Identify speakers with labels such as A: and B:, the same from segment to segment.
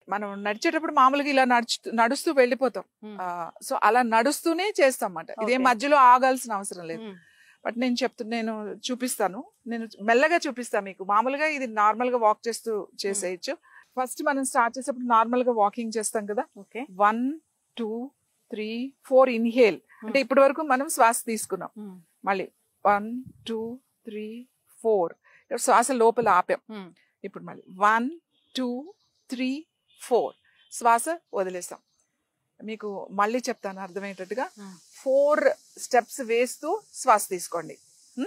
A: మనం నడిచేటప్పుడు మామూలుగా ఇలా నడుచు నడుస్తూ వెళ్ళిపోతాం
B: Hmm.
A: సో అలా నడుస్తూనే చేస్తాం అన్నమాట ఇదే
B: Okay.
A: మధ్యలో ఆగాల్సిన అవసరం లేదు
B: ఉమ్,
A: బట్ నేను చెప్తు నేను చూపిస్తాను నేను మెల్లగా చూపిస్తాను మీకు మామూలుగా ఇది నార్మల్ గా వాక్ చేస్తూ చేసేయచ్చు ఫస్ట్ మనం స్టార్ట్ చేసేటప్పుడు నార్మల్ గా వాకింగ్ చేస్తాం కదా
B: okay
A: one two three four inhale అంటే ఇప్పటి వరకు మనం శ్వాస తీసుకున్నాం
B: ఉమ్,
A: మళ్ళీ వన్ టూ త్రీ ఫోర్ శ్వాస లోపల ఆపాం
B: ఉమ్,
A: ఇప్పుడు మళ్ళీ వన్ టూ త్రీ ఫోర్ శ్వాస వదిలేస్తాం మీకు మళ్ళీ చెప్తాను అర్థమయ్యేటట్టుగా
B: ఉమ్.
A: ఫోర్ స్టెప్స్ వేస్తూ శ్వాస తీసుకోండి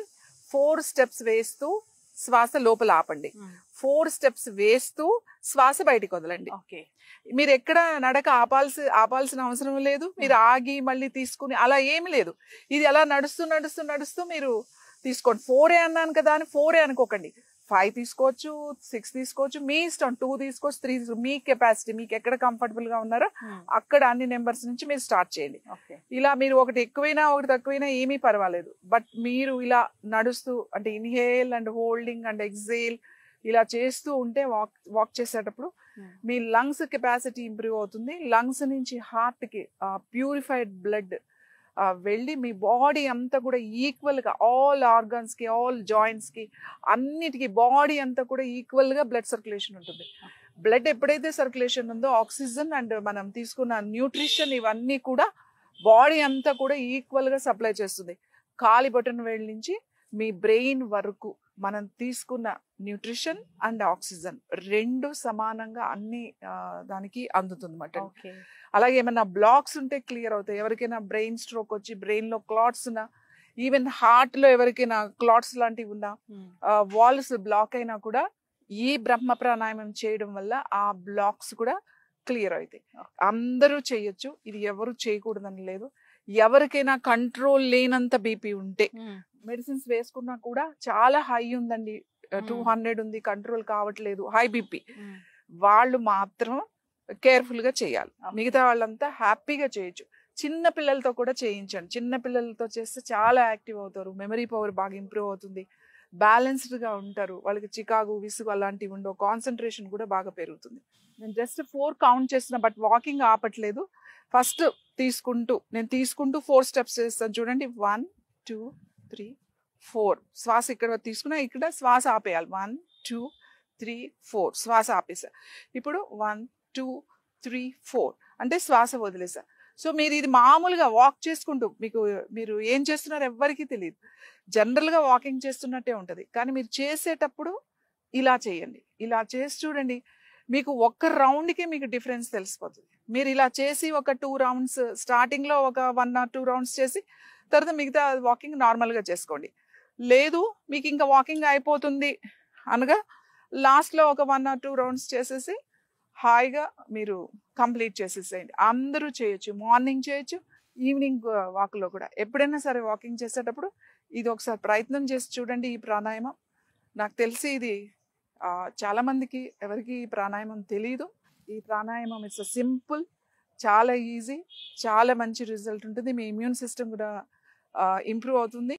A: ఫోర్ స్టెప్స్ వేస్తూ శ్వాస లోపల ఆపండి
B: ఉమ్,
A: ఫోర్ స్టెప్స్ వేస్తూ శ్వాస బయటికి వదలండి
B: ఓకే
A: మీరు ఎక్కడ నడక ఆపాల్సి ఆపాల్సిన అవసరం లేదు మీరు ఆగి మళ్ళీ తీసుకుని అలా ఏమి లేదు ఇది అలా నడుస్తూ నడుస్తూ నడుస్తూ మీరు తీసుకోండి ఫోరే అన్నాను కదా అని ఫోరే అనుకోకండి ఫైవ్ తీసుకోవచ్చు సిక్స్ తీసుకోవచ్చు మీ ఇష్టం టూ తీసుకోవచ్చు త్రీ తీసుకోవచ్చు మీ కెపాసిటీ మీకు ఎక్కడ కంఫర్టబుల్ గా ఉన్నారో
B: ఉమ్,
A: అక్కడ అన్ని నెంబర్స్ నుంచి మీరు స్టార్ట్ చేయండి
B: ఓకే
A: ఇలా మీరు ఒకటి ఎక్కువైనా ఒకటి తక్కువైనా ఏమీ పర్వాలేదు బట్ మీరు ఇలా నడుస్తూ అంటే inhale and holding and exhale ఇలా చేస్తూ ఉంటే వాక్ వాక్ చేసేటప్పుడు
B: Hmm.
A: మీ లంగ్స్ కెపాసిటీ ఇంప్రూవ్ అవుతుంది లంగ్స్ నుంచి హార్ట్ కి ప్యూరిఫైడ్ బ్లడ్ వెళ్ళి మీ బాడీ అంతా కూడా ఈక్వల్ గా ఆల్ ఆర్గన్స్ కి ఆల్ జాయింట్స్ కి అన్నిటికీ బాడీ అంతా కూడా ఈక్వల్ గా బ్లడ్ సర్క్యులేషన్ ఉంటుంది బ్లడ్ ఎప్పుడైతే సర్క్యులేషన్ ఉందో ఆక్సిజన్ అండ్ మనం తీసుకున్న న్యూట్రిషన్ ఇవన్నీ కూడా బాడీ అంతా కూడా ఈక్వల్ గా సప్లై చేస్తుంది కాలి బటన్ వేళ్ళ నుంచి మీ బ్రెయిన్ వరకు మనం తీసుకున్న న్యూట్రిషన్ అండ్ ఆక్సిజన్ రెండు సమానంగా అన్ని ఆ, దానికి అందుతుంది అన్నమాట
B: ఓకే
A: అలాగే ఏమైనా బ్లాక్స్ ఉంటే క్లియర్ అవుతాయి ఎవరికైనా బ్రెయిన్ స్ట్రోక్ వచ్చి బ్రెయిన్ లో క్లాట్స్ ఉన్నా ఈవెన్ హార్ట్ లో ఎవరికైనా క్లాట్స్ లాంటివి ఉన్నా
B: ఉమ్,
A: వాల్స్ బ్లాక్ అయినా కూడా ఈ బ్రహ్మ ప్రాణాయామం చేయడం వల్ల ఆ బ్లాక్స్ కూడా క్లియర్ అవుతాయి అందరూ చేయొచ్చు ఇది ఎవరు చేయకూడదని లేదు ఎవరికైనా కంట్రోల్ లేనంత బీపీ ఉంటే
B: ఉమ్,
A: మెడిసిన్స్ వేసుకున్నా కూడా చాలా హై ఉందండి టూ
B: Hmm.
A: హండ్రెడ్ ఉంది కంట్రోల్ కావట్లేదు హై బీపీ
B: ఉమ్,
A: వాళ్ళు మాత్రం కేర్ఫుల్ గా చేయాలి
B: Okay.
A: మిగతా వాళ్ళంతా హ్యాపీగా చేయొచ్చు చిన్న పిల్లలతో కూడా చేయించండి చిన్న పిల్లలతో చేస్తే చాలా యాక్టివ్ అవుతారు మెమరీ పవర్ బాగా ఇంప్రూవ్ అవుతుంది బ్యాలెన్స్డ్ గా ఉంటారు వాళ్ళకి చికాగు విసుగు అలాంటివి ఉండవు కాన్సన్ట్రేషన్ కూడా బాగా పెరుగుతుంది నేను జస్ట్ ఫోర్ కౌంట్ చేస్తున్నా బట్ వాకింగ్ ఆపట్లేదు ఫస్ట్ తీసుకుంటూ నేను తీసుకుంటూ ఫోర్ స్టెప్స్ చేస్తాను చూడండి వన్ టూ త్రీ ఫోర్ శ్వాస ఇక్కడ తీసుకున్నా ఇక్కడ శ్వాస ఆపేయాలి వన్ టూ త్రీ ఫోర్ శ్వాస ఆపేసా ఇప్పుడు వన్ టూ త్రీ ఫోర్ అంటే శ్వాస వదిలేసా సో మీరు ఇది మామూలుగా వాక్ చేసుకుంటూ మీకు మీరు ఏం చేస్తున్నారో ఎవ్వరికీ తెలియదు జనరల్గా వాకింగ్ చేస్తున్నట్టే ఉంటుంది కానీ మీరు చేసేటప్పుడు ఇలా చేయండి ఇలా చేసి చూడండి మీకు ఒక్క రౌండ్కే మీకు డిఫరెన్స్ తెలిసిపోతుంది మీరు ఇలా చేసి ఒక టూ రౌండ్స్ స్టార్టింగ్లో ఒక వన్ ఆర్ టూ రౌండ్స్ చేసి తర్వాత మిగతా వాకింగ్ నార్మల్గా చేసుకోండి లేదు మీకు ఇంకా వాకింగ్ అయిపోతుంది అనగా లాస్ట్లో ఒక వన్ ఆర్ టూ రౌండ్స్ చేసేసి హాయిగా మీరు కంప్లీట్ చేసేసేయండి అందరూ చేయొచ్చు మార్నింగ్ చేయొచ్చు ఈవినింగ్ వాక్లో కూడా ఎప్పుడైనా సరే వాకింగ్ చేసేటప్పుడు ఇది ఒకసారి ప్రయత్నం చేసి చూడండి ఈ ప్రాణాయామం నాకు తెలిసి ఇది ఆ, చాలా మందికి ఎవరికి ఈ ప్రాణాయామం తెలియదు ఈ ప్రాణాయామం ఇట్స్ సింపుల్ చాలా ఈజీ చాలా మంచి రిజల్ట్ ఉంటుంది మీ ఇమ్యూన్ సిస్టమ్ కూడా ఇంప్రూవ్ అవుతుంది